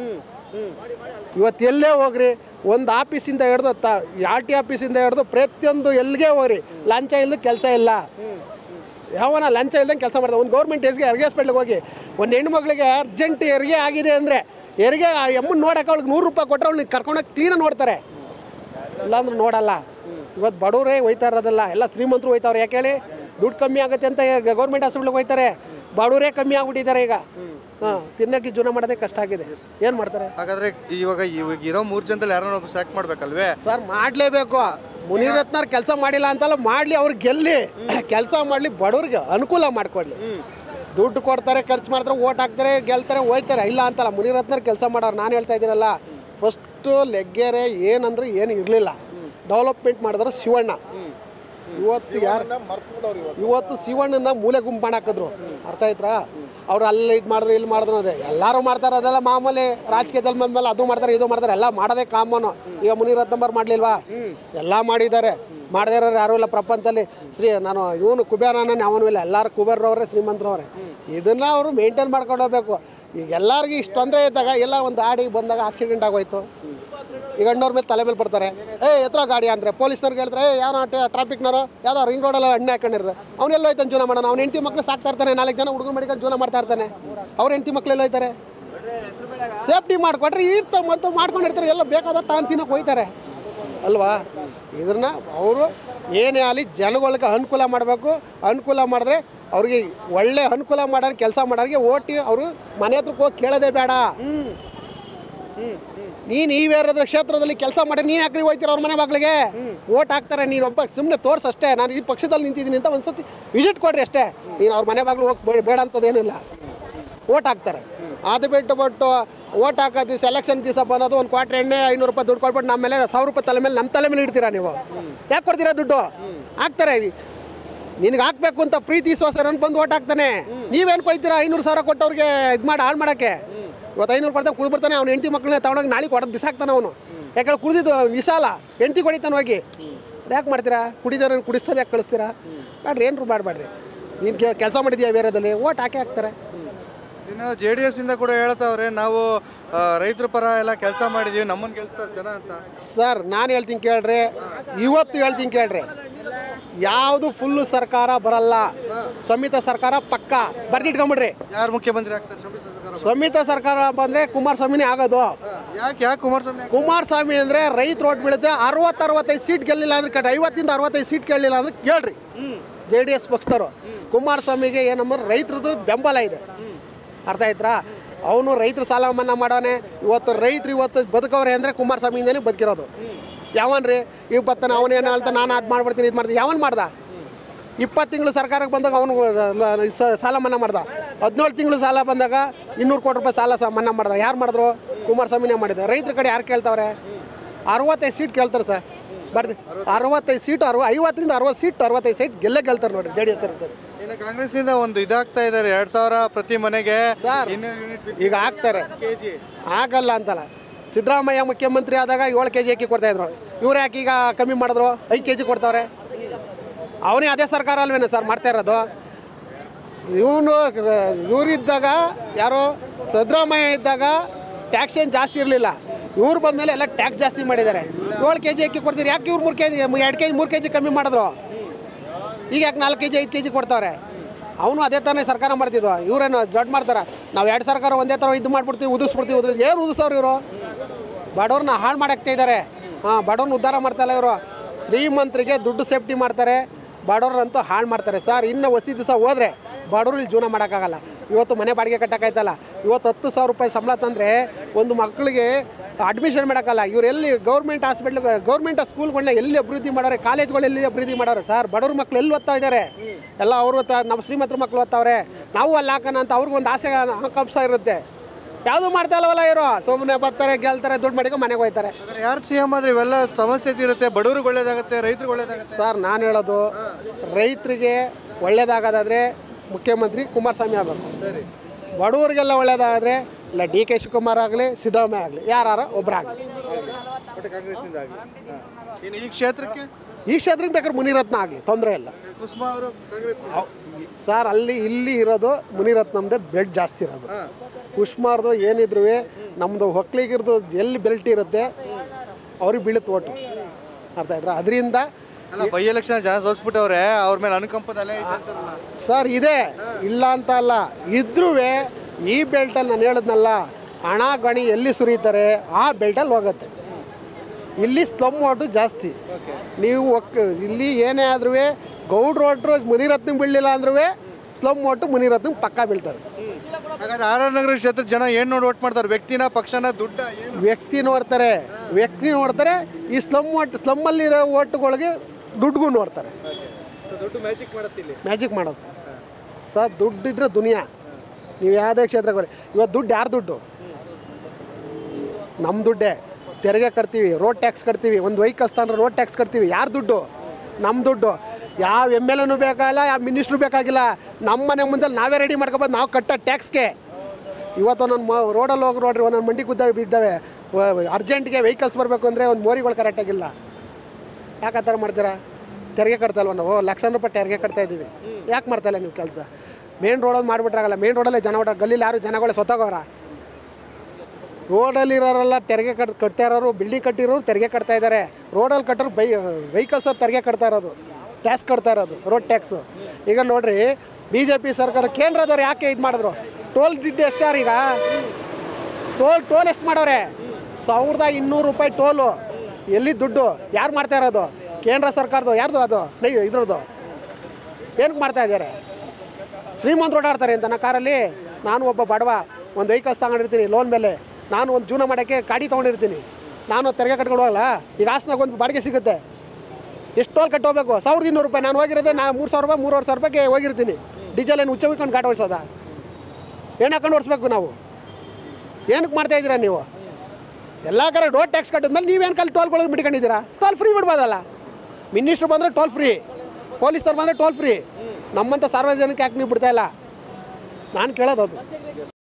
ಇವತ್ತು ಎಲ್ಲೇ ಹೋಗ್ರಿ ಒಂದು ಆಫೀಸಿಂದ ಹಿಡ್ದು ತ ಆರ್ ಟಿ ಆಫೀಸಿಂದ ಹಿಡ್ದು ಪ್ರತಿಯೊಂದು ಎಲ್ಲಿಗೆ ಹೋಗ್ರಿ ಲಂಚ ಇಲ್ದ ಕೆಲಸ ಇಲ್ಲ ಯಾವನ ಲಂಚ ಇಲ್ದಂಗೆ ಕೆಲಸ ಮಾಡ್ತಾರೆ ಒಂದು ಗೌರ್ಮೆಂಟ್ ಎಸ್ಗೆ ಹೆರಿಗೆ ಹಾಸ್ಪಿಟ್ಲಿಗೆ ಹೋಗಿ ಒಂದು ಹೆಣ್ಮಕ್ಳಿಗೆ ಅರ್ಜೆಂಟ್ ಹೆರಿಗೆ ಆಗಿದೆ ಅಂದರೆ ಹೆರಿಗೆ ಆ ಎಮ್ಮನ್ನ ನೋಡಕ್ಕೆ ಅವ್ಳಿಗೆ ನೂರು ರೂಪಾಯಿ ಕೊಟ್ಟರೆ ಅವ್ಳಿಗೆ ಕರ್ಕೊಂಡೋಗಿ ಕ್ಲೀನಾಗಿ ನೋಡ್ತಾರೆ ಇಲ್ಲಾಂದ್ರೆ ನೋಡಲ್ಲ ಇವತ್ತು ಬಡವರೇ ಹೋಯ್ತಾ ಇರೋದಲ್ಲ ಎಲ್ಲ ಶ್ರೀಮಂತರು ಹೋಯ್ತಾವ್ರೆ ಯಾಕೆ ಹೇಳಿ ದುಡ್ಡು ಕಮ್ಮಿ ಆಗುತ್ತೆ ಅಂತ ಗೌರ್ಮೆಂಟ್ ಹಾಸ್ಪಿಟ್ಲಿಗೆ ಹೋಯ್ತಾರೆ ಬಡವರೇ ಕಮ್ಮಿ ಆಗ್ಬಿಟ್ಟಿದ್ದಾರೆ ಈಗ ಹಾಂ ತಿನ್ನೋಕ್ಕೆ ಜೀವನ ಮಾಡೋದೇ ಕಷ್ಟ ಆಗಿದೆ ಏನು ಮಾಡ್ತಾರೆ ಹಾಗಾದ್ರೆ ಇವಾಗ ಇವಾಗ ಇರೋ ಮೂರ್ ಜನದಲ್ಲಿ ಯಾರನ್ನ ಒಬ್ಬ ಸೆಲೆಕ್ಟ್ ಮಾಡ್ಬೇಕಲ್ವೇ ಸರ್ ಮಾಡಲೇಬೇಕು ಮುನಿರತ್ನಾರ್ ಕೆಲಸ ಮಾಡಿಲ್ಲ ಅಂತಲ್ಲ ಮಾಡಲಿ ಅವ್ರಿಗೆ ಗೆಲ್ಲಿ ಕೆಲಸ ಮಾಡಲಿ ಬಡವ್ರಿಗೆ ಅನುಕೂಲ ಮಾಡಿಕೊಡ್ಲಿ ದುಡ್ಡು ಕೊಡ್ತಾರೆ ಖರ್ಚು ಮಾಡ್ತಾರೆ ಓಟ್ ಹಾಕ್ತಾರೆ ಗೆಲ್ತಾರೆ ಹೋಯ್ತಾರೆ ಇಲ್ಲ ಅಂತಲ್ಲ ಮುನಿರತ್ನಾರ್ ಕೆಲಸ ಮಾಡೋರು ನಾನು ಹೇಳ್ತಾ ಇದ್ದೀನಲ್ಲ ಫಸ್ಟು ಲೆಗ್ಗೆರೆ ಏನಂದ್ರೆ ಏನು ಇರಲಿಲ್ಲ ಡೆವಲಪ್ಮೆಂಟ್ ಮಾಡಿದ್ರು ಶಿವಣ್ಣ ಇವತ್ತು ಯಾರು ಇವತ್ತು ಶಿವಣ್ಣನ ಮೂಲೆ ಗುಂಪು ಮಾಡಾಕಿದ್ರು ಅರ್ಥ ಆಯ್ತಾ ಅವ್ರು ಅಲ್ಲಿ ಇದು ಮಾಡಿದ್ರು ಇಲ್ಲಿ ಮಾಡಿದ್ರು ಅದೇ ಎಲ್ಲರೂ ಮಾಡ್ತಾರೆ ಅದೆಲ್ಲ ಮಾಮೂಲಿ ರಾಜಕೀಯದಲ್ಲಿ ಬಂದ್ಮೇಲೆ ಅದು ಮಾಡ್ತಾರೆ ಇದು ಮಾಡ್ತಾರೆ ಎಲ್ಲ ಮಾಡೋದೇ ಕಾಮನು ಈಗ ಮುನಿರತ್ನಂಬರ್ ಮಾಡ್ಲಿಲ್ವಾ ಎಲ್ಲ ಮಾಡಿದ್ದಾರೆ ಮಾಡದೇ ಇರೋರು ಯಾರೂ ಇಲ್ಲ ಪ್ರಪಂಚದಲ್ಲಿ ಶ್ರೀ ನಾನು ಇವನು ಕುಬೇರನ ಅವನು ಇಲ್ಲ ಎಲ್ಲರೂ ಕುಬೇರವ್ರೆ ಶ್ರೀಮಂತರವ್ರೆ ಇದನ್ನ ಅವರು ಮೇಂಟೈನ್ ಮಾಡ್ಕೊಂಡು ಹೋಗ್ಬೇಕು ಈಗ ಎಲ್ಲರಿಗೂ ಇಷ್ಟು ತೊಂದರೆ ಇದ್ದಾಗ ಎಲ್ಲ ಒಂದು ಗಾಡಿ ಬಂದಾಗ ಆಕ್ಸಿಡೆಂಟ್ ಆಗೋಯ್ತು ಈಗ ಅಣ್ಣವ್ರ ಮೇಲೆ ತಲೆ ಮೇಲೆ ಬರ್ತಾರೆ ಏ ಎತ್ರ ಗಾಡಿ ಅಂದರೆ ಪೊಲೀಸ್ನವ್ರಿಗೆ ಹೇಳ್ತಾರೆ ಏ ಯಾವ ಟ್ರಾಫಿಕ್ನವರು ಯಾವ್ದೋ ರಿಂಗ್ ರೋಡಲ್ಲ ಎಣ್ಣೆ ಹಾಕೊಂಡಿರ್ತಾರೆ ಅವ್ನೆಲ್ಲ ಹೋಯ್ತಾನೆ ಜೀವನ ಮಾಡೋಣ ಅವ್ನ ಹೆಂಡತಿ ಮಕ್ಳು ಸಾಕ್ತಾ ಇರ್ತಾನೆ ನಾಲ್ಕು ಜನ ಹುಡುಗರು ಮಡಿಕೊಂಡು ಜೀವನ ಮಾಡ್ತಾ ಇರ್ತಾನೆ ಅವ್ರ ಹೆಂಡತಿ ಮಕ್ಳೆಲ್ಲ ಹೋಯ್ತಾರೆ ಸೇಫ್ಟಿ ಮಾಡಿಕೊಟ್ರೆ ಇರ್ತಾರೆ ಮತ್ತು ಮಾಡ್ಕೊಂಡಿರ್ತಾರೆ ಎಲ್ಲ ಬೇಕಾದ ತಾನು ತಿನ್ನೋಕೆ ಹೋಯ್ತಾರೆ ಅಲ್ವಾ ಇದನ್ನ ಅವರು ಏನೇ ಆಗಲಿ ಜನಗಳಿಗೆ ಅನುಕೂಲ ಮಾಡಬೇಕು ಅನುಕೂಲ ಮಾಡಿದ್ರೆ ಅವ್ರಿಗೆ ಒಳ್ಳೆ ಅನುಕೂಲ ಮಾಡೋರು ಕೆಲಸ ಮಾಡೋರಿಗೆ ಓಟಿ ಅವರು ಮನೆ ಹತ್ರಕ್ಕೆ ಹೋಗಿ ಕೇಳೋದೇ ಬೇಡ ನೀನು ಈ ಬೇರೆ ಕ್ಷೇತ್ರದಲ್ಲಿ ಕೆಲಸ ಮಾಡಿ ನೀನು ಯಾಕ್ರಿ ಹೋಯ್ತೀರ ಅವ್ರ ಮನೆ ಮಕ್ಳಿಗೆ ಓಟ್ ಹಾಕ್ತಾರೆ ನೀನು ಒಬ್ಬ ಸುಮ್ಮನೆ ತೋರ್ಸು ಅಷ್ಟೇ ನಾನು ಈ ಪಕ್ಷದಲ್ಲಿ ನಿಂತಿದ್ದೀನಿ ಅಂತ ಒಂದ್ಸತಿ ವಿಸಿಟ್ ಕೊಡ್ರಿ ಅಷ್ಟೇ ನೀನು ಅವ್ರ ಮನೆ ಬಾಗ್ಲು ಹೋಗಿ ಬೇಡ ಅಂತದೇನಿಲ್ಲ ಓಟ್ ಹಾಕ್ತಾರೆ ಅದು ಬಿಟ್ಟು ಬಿಟ್ಟು ಓಟ್ ಹಾಕೋದು ಸೆಲೆಕ್ಷನ್ ದಿವಸ ಬಂದದು ಒಂದು ಕ್ವಾರ್ಟರ್ ಎಣ್ಣೆ ಐನೂರು ರೂಪಾಯಿ ದುಡ್ಡು ಕೊಟ್ಬಿಟ್ಟು ನಮ್ಮ ಮೇಲೆ ಸಾವಿರ ರೂಪಾಯಿ ತಲೆ ಮೇಲೆ ನಮ್ಮ ತಲೆ ಮೇಲೆ ಇಡ್ತೀರಾ ನೀವು ಯಾಕೆ ಕೊಡ್ತೀರಾ ದುಡ್ಡು ಹಾಕ್ತಾರೆ ನಿನಗೆ ಹಾಕ್ಬೇಕು ಅಂತ ಪ್ರೀತಿ ವಿಶ್ವಾಸ ಇರೋನ್ ಬಂದು ಓಟ್ ಹಾಕ್ತಾನೆ ನೀವೇನು ಕೊಯ್ತೀರಾ ಐನೂರು ಸಾವಿರ ಕೊಟ್ಟವ್ರಿಗೆ ಇದು ಮಾಡಿ ಹಾಳು ಮಾಡೋಕ್ಕೆ ಇವತ್ತು ಐನೂರು ಕೊಡ್ತಾನೆ ಕುಡ್ಬಿಡ್ತಾನೆ ಅವ್ನು ಹೆಂಡತಿ ಮಕ್ಕಳನ್ನ ತಗೊಂಡೋಗಿ ನಾಳೆ ಕೊಡೋದು ಬಿಸಾಕ್ತಾನೆ ಅವನು ಯಾಕಂದ್ರೆ ಕುಡಿದಿದ್ದು ವಿಶಾಲ ಹೆಂಡತಿ ಕೊಡಿತಾನೆ ಹೋಗಿ ಯಾಕೆ ಮಾಡ್ತೀರಾ ಕುಡಿದವ್ರನ್ನ ಕುಡಿಸೋದು ಯಾಕೆ ಕಳಿಸ್ತೀರಾ ಮಾಡ್ರಿ ಏನ್ರು ಮಾಡಬೇಡ್ರಿ ನೀನು ಕೆಲಸ ಮಾಡಿದ್ಯಾ ಬೇರೆದಲ್ಲಿ ಓಟ್ ಹಾಕಿ ಹಾಕ್ತಾರೆ ಇನ್ನು ಜೆ ಡಿ ಎಸ್ ಇಂದ ಕೂಡ ಹೇಳ್ತಾವ್ರೆ ನಾವು ಆ, ರೈತರ ಪರ ಎಲ್ಲ ಕೆಲಸ ಮಾಡಿದೀವಿ ನಮ್ಮನ್ನ ಗೆಲ್ಸ್ತಾರೆ ಜನ ಅಂತ ಸರ್ ನಾನು ಹೇಳ್ತೀನಿ ಕೇಳ್ರಿ ಇವತ್ತು ಹೇಳ್ತೀನಿ ಕೇಳ್ರಿ ಯಾವುದು ಫುಲ್ಲು ಸರ್ಕಾರ ಬರಲ್ಲ ಸಮಿತ ಸರ್ಕಾರ ಪಕ್ಕ ಬರ್ದಿಟ್ಕೊಂಬಿಡ್ರಿ ಯಾರು ಮುಖ್ಯಮಂತ್ರಿ ಆಗ್ತಾರೆ ಸಮ್ಮಿಶ್ರ ಸರ್ಕಾರ ಸಮಿತ ಸರ್ಕಾರ ಬಂದರೆ ಕುಮಾರಸ್ವಾಮಿನೇ ಆಗೋದು ಯಾಕೆ ಯಾಕೆ ಕುಮಾರಸ್ವಾಮಿ ಯಾಕೆ? ಕುಮಾರಸ್ವಾಮಿ ಅಂದರೆ ರೈತ ರೋಡ್ ಬೀಳುತ್ತೆ ಅರವತ್ತು ಅರವತ್ತೈದು ಸೀಟ್ ಗೆಲ್ಲಿಲ್ಲ ಅಂದ್ರೆ ಕಟ್ಟ ಐವತ್ತಿಂದ ಅರವತ್ತೈದು ಸೀಟ್ ಗೆಲ್ಲಿಲ್ಲ ಅಂದ್ರೆ ಕೇಳ್ರಿ ಜೆ ಡಿ ಎಸ್ ಪಕ್ಷದವರು ಕುಮಾರಸ್ವಾಮಿಗೆ ಏನಮ್ಮ ರೈತರದ್ದು ಬೆಂಬಲ ಇದೆ ಅರ್ಥ ಆಯ್ತಾ ಅವನು ರೈತರು ಸಾಲ ಮನ್ನಾ ಮಾಡೋನೆ ಇವತ್ತು ರೈತರು ಇವತ್ತು ಬದುಕವ್ರೆ ಅಂದರೆ ಕುಮಾರಸ್ವಾಮಿಯಿಂದನೇ ಬದುಕಿರೋದು ಯಾವನ್ರಿ ಈಗ ಬರ್ತಾನೆ ಅವನೇನು ಹೇಳ್ತಾ ನಾನು ಅದು ಮಾಡ್ಬಿಡ್ತೀನಿ ಇದು ಮಾಡ್ತೀನಿ ಯಾವನ್ ಮಾಡ್ದ ಇಪ್ಪತ್ತು ತಿಂಗಳು ಸರ್ಕಾರಕ್ಕೆ ಬಂದಾಗ ಅವನು ಸಾಲ ಮನ್ನಾ ಮಾಡ್ದ ಹದಿನೇಳು ತಿಂಗಳು ಸಾಲ ಬಂದಾಗ ಇನ್ನೂರು ಕೋಟಿ ರೂಪಾಯಿ ಸಾಲ ಸ ಮನ್ನಾ ಮಾಡ್ದ ಯಾರು ಮಾಡಿದ್ರು ಕುಮಾರಸ್ವಾಮಿನೇ ಮಾಡಿದ ರೈತರ ಕಡೆ ಯಾರು ಕೇಳ್ತಾವ್ರೆ ಅರವತ್ತೈದು ಸೀಟ್ ಕೇಳ್ತಾರೆ ಸರ್ ಬರ್ದಿ ಅರವತ್ತೈದು ಸೀಟು ಅರವ ಐವತ್ತರಿಂದ ಅರವತ್ತು ಸೀಟ್ ಅರವತ್ತೈದು ಸೀಟ್ ಗೆಲ್ಲೇ ಗೆಲ್ತಾರೆ ನೋಡಿ ಜೆ ಡಿ ಎಸ್ ಸರ್ ಇನ್ನು ಕಾಂಗ್ರೆಸ್ ಇಂದ ಒಂದು ಇದಾಗ್ತಾ ಇದಾರೆ ಎರಡ್ ಸಾವಿರ ಪ್ರತಿ ಮನೆಗೆ ಸರ್ ಇನ್ನೂರು ಯೂನಿಟ್ ಈಗ ಹಾಕ್ತಾರೆ ಕೆಜಿ ಆಗಲ್ಲ ಅಂತಲ್ಲ ಸಿದ್ದರಾಮಯ್ಯ ಮುಖ್ಯಮಂತ್ರಿ ಆದಾಗ ಏಳು ಕೆ ಜಿ ಅಕ್ಕಿ ಕೊಡ್ತಾಯಿದ್ರು ಇವ್ರು ಯಾಕೆ ಈಗ ಕಮ್ಮಿ ಮಾಡಿದ್ರು ಐದು ಕೆ ಜಿ ಕೊಡ್ತಾವ್ರೆ ಅವನೇ ಅದೇ ಸರ್ಕಾರ ಅಲ್ವೇನೋ ಸರ್ ಮಾಡ್ತಾ ಇರೋದು ಇವನು ಇವರಿದ್ದಾಗ ಯಾರು ಸಿದ್ದರಾಮಯ್ಯ ಇದ್ದಾಗ ಟ್ಯಾಕ್ಸ್ ಏನು ಜಾಸ್ತಿ ಇರಲಿಲ್ಲ ಇವ್ರು ಬಂದಮೇಲೆ ಎಲ್ಲ ಟ್ಯಾಕ್ಸ್ ಜಾಸ್ತಿ ಮಾಡಿದ್ದಾರೆ ಏಳು ಕೆ ಜಿ ಅಕ್ಕಿ ಕೊಡ್ತೀರಿ ಯಾಕೆ ಇವ್ರು ಮೂರು ಕೆ ಜಿ ಎರಡು ಕೆ ಜಿ ಮೂರು ಕೆ ಜಿ ಕಮ್ಮಿ ಮಾಡಿದ್ರು ಈಗ ಯಾಕೆ ನಾಲ್ಕು ಕೆ ಜಿ ಐದು ಕೆ ಜಿ ಕೊಡ್ತಾವ್ರೆ ಅವನು ಅದೇ ಥರನೇ ಸರ್ಕಾರ ಮಾಡ್ತಿದ್ವು ಇವರೇನು ದೊಡ್ಡ ಮಾಡ್ತಾರೆ ನಾವು ಎರಡು ಸರ್ಕಾರ ಒಂದೇ ಥರ ಇದು ಮಾಡ್ಬಿಡ್ತೀವಿ ಉದಿಸ್ಬಿಡ್ತೀವಿ ಉದಿಸ್ ಏನು ಉದಿಸೋರು ಇವರು ಬಡವ್ರನ್ನ ಹಾಳು ಮಾಡಾಕ್ತಾ ಇದ್ದಾರೆ ಹಾಂ ಬಡವ್ರನ್ನ ಉದ್ಧಾರ ಮಾಡ್ತಾಯಿಲ್ಲ ಇವರು ಶ್ರೀಮಂತರಿಗೆ ದುಡ್ಡು ಸೇಫ್ಟಿ ಮಾಡ್ತಾರೆ ಬಡವ್ರಂತೂ ಹಾಳು ಮಾಡ್ತಾರೆ ಸರ್ ಇನ್ನು ಹೊಸಿ ದಿವಸ ಹೋದ್ರೆ ಬಡವ್ರು ಇಲ್ಲಿ ಜೀವನ ಮಾಡೋಕ್ಕಾಗಲ್ಲ ಇವತ್ತು ಮನೆ ಬಾಡಿಗೆ ಕಟ್ಟೋಕ್ಕಾಯ್ತಲ್ಲ ಇವತ್ತು ಹತ್ತು ಸಾವಿರ ರೂಪಾಯಿ ಸಂಬಳ ತಂದರೆ ಒಂದು ಮಕ್ಕಳಿಗೆ ಅಡ್ಮಿಷನ್ ಮಾಡೋಕ್ಕಲ್ಲ ಇವ್ರು ಎಲ್ಲಿ ಗೌರ್ಮೆಂಟ್ ಹಾಸ್ಪಿಟ್ಲ್ ಗೌರ್ಮೆಂಟ್ ಸ್ಕೂಲ್ಗಳನ್ನ ಎಲ್ಲಿ ಅಭಿವೃದ್ಧಿ ಮಾಡೋರೆ ಕಾಲೇಜ್ಗಳು ಎಲ್ಲಿ ಅಭಿವೃದ್ಧಿ ಮಾಡೋರೆ ಸರ್ ಬಡವ್ರ ಮಕ್ಳು ಎಲ್ಲಿ ಓದ್ತಾ ಇದ್ದಾರೆ ಎಲ್ಲ ಅವರು ನಮ್ಮ ಶ್ರೀಮಂತರ ಮಕ್ಳು ಓದ್ತಾವ್ರೆ ನಾವು ಅಲ್ಲಿ ಹಾಕೋಣ ಅಂತ ಅವ್ರಿಗೊಂದು ಆಸೆ ಆಕಾಂಕ್ಷ ಇರುತ್ತೆ ಯಾವುದೂ ಮಾಡ್ತಾ ಇಲ್ಲವಲ್ಲ ಇವರು ಸುಮ್ಮನೆ ಬರ್ತಾರೆ ಗೆಲ್ತಾರೆ ದುಡ್ಡು ಮಾಡಿಕೊಂಡು ಮನೆಗೆ ಹೋಗ್ತಾರೆ ಹಾಗಾದ್ರೆ ಯಾರು ಸಿ ಎಂ ಆದ್ರೆ ಇವೆಲ್ಲ ಸಮಸ್ಯೆ ತೀರುತ್ತೆ ಬಡವ್ರಿಗೆ ಒಳ್ಳೇದಾಗುತ್ತೆ ರೈತರಿಗೆ ಒಳ್ಳೇದಾಗುತ್ತೆ ಸರ್ ನಾನು ಹೇಳೋದು ರೈತರಿಗೆ ಒಳ್ಳೇದಾಗೋದಾದ್ರೆ ಮುಖ್ಯಮಂತ್ರಿ ಕುಮಾರಸ್ವಾಮಿ ಆಗಬೇಕು ಸರಿ ಬಡವರಿಗೆಲ್ಲ ಒಳ್ಳೇದಾದರೆ ಇಲ್ಲ ಡಿ ಕೆ ಶಿವಕುಮಾರ್ ಆಗಲಿ ಸಿದ್ದರಾಮಯ್ಯ ಆಗಲಿ ಯಾರು ಒಬ್ಬರಾಗಲಿ ಒಟ್ಟು ಕಾಂಗ್ರೆಸ್ ಇಂದ ಆಗಲಿ ಇನ್ನು ಈ ಕ್ಷೇತ್ರಕ್ಕೆ ಈ ಕ್ಷೇತ್ರಕ್ಕೆ ಬೇಕಾದ್ರೆ ಮುನಿರತ್ನ ಆಗಲಿ ತೊಂದರೆ ಇಲ್ಲ ಕುಸುಮಾ ಅವರು ಕಾಂಗ್ರೆಸ್ ಸರ್ ಅಲ್ಲಿ ಇಲ್ಲಿ ಇರೋದು ಮುನಿರತ್ನಮ್ದೇ ಬೆಲ್ಟ್ ಜಾಸ್ತಿ ಇರೋದು ಹಾಂ ಕುಷ್ಮಾರ್ದು ಏನಿದ್ರು ನಮ್ಮದು ಹೊಕ್ಲಿಗಿರ್ದು ಎಲ್ಲಿ ಬೆಲ್ಟ್ ಇರುತ್ತೆ ಅವ್ರಿಗೆ ಬೀಳುತ್ತೆ ಓಟು ಅರ್ಥ ಆಯ್ತಾ ಅದರಿಂದ ಅಲ್ಲ ಬೈ ಎಲೆಕ್ಷನ್ ಜನ ಸೋಲ್ಸ್ಬಿಟ್ಟವ್ರೆ ಅವ್ರ ಮೇಲೆ ಅನುಕಂಪದಲ್ಲೇ ಐತೆ ಅಂತಾರಲ್ಲ ಸರ್ ಇದೆ ಇಲ್ಲ ಅಂತ ಅಲ್ಲ ಇದ್ರೂ ಈ ಬೆಲ್ಟಲ್ಲಿ ನಾನು ಹೇಳಿದ್ನಲ್ಲ ಹಣ ಗಣಿ ಎಲ್ಲಿ ಸುರಿತಾರೆ ಆ ಬೆಲ್ಟಲ್ಲಿ ಹೋಗುತ್ತೆ ಇಲ್ಲಿ ಸ್ಲಮ್ ಓಟು ಜಾಸ್ತಿ ನೀವು ಒಕ್ ಇಲ್ಲಿ ಏನೇ ಆದ್ರೂ ಗೌಡ್ರು ಓಟ್ರು ಮುನಿರತ್ನ ಬೀಳಲಿಲ್ಲ ಅಂದ್ರೂ ಸ್ಲಮ್ ಓಟು ಮುನಿರತ್ನ ಪಕ್ಕ ಬೀಳ್ತಾರೆ ಹಾಗಾದ್ರೆ ಆರ್ ಆರ್ ನಗರ ಕ್ಷೇತ್ರದ ಜನ ಏನ್ ನೋಡಿ ಓಟ್ ಮಾಡ್ತಾರೆ ವ್ಯಕ್ತಿನ ಪಕ್ಷನ ದುಡ್ಡ ಏನು ವ್ಯಕ್ತಿ ನೋಡ್ತಾರೆ ವ್ಯಕ್ತಿ ನೋಡ್ತಾರೆ ಈ ಸ್ಲಮ್ ಓಟ್ ಸ್ಲಮ್ಮಲ್ಲಿರೋ ಓಟುಗಳಿಗೆ ದುಡ್ಡುಗೂ ನೋಡ್ತಾರೆ ಸೊ ದುಡ್ಡು ಮ್ಯಾಜಿಕ್ ಮಾಡತ್ತಿಲ್ಲಿ ಮ್ಯಾಜಿಕ್ ಮಾಡೋದು ಸರ್ ದುಡ್ಡಿದ್ರೆ ದುನಿಯಾ ನೀವು ಯಾವುದೇ ಕ್ಷೇತ್ರಕ್ಕೆ ಬರಿ ಇವತ್ತು ದುಡ್ಡು ಯಾರು ದುಡ್ಡು ನಮ್ಮ ದುಡ್ಡೇ ತೆರಿಗೆ ಕಟ್ತೀವಿ ರೋಡ್ ಟ್ಯಾಕ್ಸ್ ಕಟ್ತೀವಿ ಒಂದು ವೆಹಿಕಲ್ಸ್ ತಗೊಂಡ್ರೆ ರೋಡ್ ಟ್ಯಾಕ್ಸ್ ಕಟ್ತೀವಿ ಯಾರು ದುಡ್ಡು ನಮ್ಮ ದುಡ್ಡು ಯಾವ ಎಮ್ ಎಲ್ ಎನೂ ಬೇಕಾಗಿಲ್ಲ ಯಾವ ಮಿನಿಸ್ಟ್ರು ಬೇಕಾಗಿಲ್ಲ ನಮ್ಮ ಮನೆ ಮುಂದೆ ನಾವೇ ರೆಡಿ ಮಾಡ್ಕೊಬೋದು ನಾವು ಕಟ್ಟೋ ಟ್ಯಾಕ್ಸ್ಗೆ ಇವತ್ತು ಒಂದೊಂದು ಮ ರೋಡಲ್ಲಿ ಹೋಗಿ ನೋಡ್ರಿ ಒಂದೊಂದು ಮಂಡಿ ಗುದ್ದ ಬಿದ್ದಾವೆ ಅರ್ಜೆಂಟ್ಗೆ ವೆಹಿಕಲ್ಸ್ ಬರಬೇಕು ಅಂದರೆ ಒಂದು ಮೋರಿಗಳು ಕರೆಕ್ಟಾಗಿಲ್ಲ ಯಾಕೆ ಆ ಥರ ಮಾಡ್ತೀರಾ ತೆರಿಗೆ ಕಟ್ತಲ್ವ ನಾವು ಲಕ್ಷ ರೂಪಾಯಿ ತೆರಿಗೆ ಕಟ್ತಾ ಇದ್ದೀವಿ ಯಾಕೆ ಮಾಡ್ತಾ ಇಲ್ಲ ನೀವು ಕೆಲಸ ಮೇನ್ ರೋಡಲ್ಲಿ ಮಾಡಿಬಿಟ್ರಾಗಲ್ಲ ಮೇನ್ ರೋಡಲ್ಲೇ ಜನ ಓಡಾಡ ಗಲ್ಲಿಲಿ ಯಾರು ಜನಗಳು ಸೊತ್ತಾಗೋರ ರೋಡಲ್ಲಿರೋರೆಲ್ಲ ತೆರಿಗೆ ಕಟ್ ಕಟ್ತಾ ಇರೋರು ಬಿಲ್ಡಿಂಗ್ ಕಟ್ಟಿರೋರು ತೆರಿಗೆ ಕಟ್ತಾ ಇದ್ದಾರೆ ರೋಡಲ್ಲಿ ಕಟ್ಟೋರು ಬೈ ವೆಹಿಕಲ್ಸ್ ಅವ್ರು ತೆರಿಗೆ ಕಟ್ತಾ ಇರೋದು ಟ್ಯಾಕ್ಸ್ ಕಟ್ತಾ ಇರೋದು ರೋಡ್ ಟ್ಯಾಕ್ಸು ಈಗ ನೋಡ್ರಿ ಬಿ ಜೆ ಪಿ ಸರ್ಕಾರ ಕೇಂದ್ರದವ್ರು ಯಾಕೆ ಇದು ಮಾಡಿದ್ರು ಟೋಲ್ ದುಡ್ಡು ಎಷ್ಟು ಸರ್ ಈಗ ಟೋಲ್ ಟೋಲ್ ಎಷ್ಟು ಮಾಡವ್ರೆ ಸಾವಿರದ ಇನ್ನೂರು ರೂಪಾಯಿ ಟೋಲು ಎಲ್ಲಿ ದುಡ್ಡು ಯಾರು ಮಾಡ್ತಾ ಇರೋದು ಕೇಂದ್ರ ಸರ್ಕಾರದ್ದು ಯಾರ್ದು ಅದು ನೈ ಇದ್ರದ್ದು ಏನಕ್ಕೆ ಮಾಡ್ತಾ ಇದ್ದಾರೆ ಶ್ರೀಮಂತರು ಓಡಾಡ್ತಾರೆ ಅಂತ ನನ್ನ ಕಾರಲ್ಲಿ ನಾನು ಒಬ್ಬ ಬಡವ ಒಂದು ವೆಹಿಕಲ್ಸ್ ತಗೊಂಡಿರ್ತೀನಿ ಲೋನ್ ಮೇಲೆ ನಾನು ಒಂದು ಜೀವನ ಮಾಡೋಕ್ಕೆ ಗಾಡಿ ತೊಗೊಂಡಿರ್ತೀನಿ ನಾನು ತೆರಿಗೆ ಕಟ್ಕೊಂಡು ಹೋಗಲ್ಲ ಈಗ ಹಾಸನಾಗ ಒಂದು ಬಾಡಿಗೆ ಸಿಗುತ್ತೆ ಎಷ್ಟು ಟೋಲ್ ಕಟ್ಟಿ ಹೋಗ್ಬೇಕು ಸಾವಿರದ ಇನ್ನೂರು ರೂಪಾಯಿ ನಾನು ಹೋಗಿರೋದೇ ನಾ ಮೂರು ಸಾವಿರ ರೂಪಾಯಿ ಮೂರುವರೆ ಸಾವಿರ ರೂಪಾಯಿಗೆ ಹೋಗಿರ್ತೀನಿ ಡೀಸೆಲ್ ಏನು ಹುಚ್ಚ ಹೋಗ್ಕೊಂಡು ಗಾಡಿ ಓಡಿಸೋದ ಏನು ಹಾಕೊಂಡು ಓಡಿಸ್ಬೇಕು ನಾವು ಏನಕ್ಕೆ ಮಾಡ್ತಾ ಇದ್ದೀರಾ ನೀವು ಎಲ್ಲ ಕಡೆ ರೋಡ್ ಟ್ಯಾಕ್ಸ್ ಕಟ್ಟಿದ್ಮೇಲೆ ನೀವೇನು ಕಲ್ಲಿ ಟೋಲ್ಗಳು ಬಿಟ್ಕೊಂಡಿದ್ದೀರಾ ಟೋಲ್ ಫ್ರೀ ಬಿಡ್ಬೋದಲ್ಲ ಮಿನಿಸ್ಟ್ರು ಬಂದರೆ ಟೋಲ್ ಫ್ರೀ ಪೊಲೀಸರು ಬಂದರೆ ಟೋಲ್ ಫ್ರೀ ನಮ್ಮಂಥ ಸಾರ್ವಜನಿಕ ಯಾಕೆ ನೀವು ಬಿಡ್ತಾ ಇಲ್ಲ ನಾನು ಕೇಳೋದು ಅದು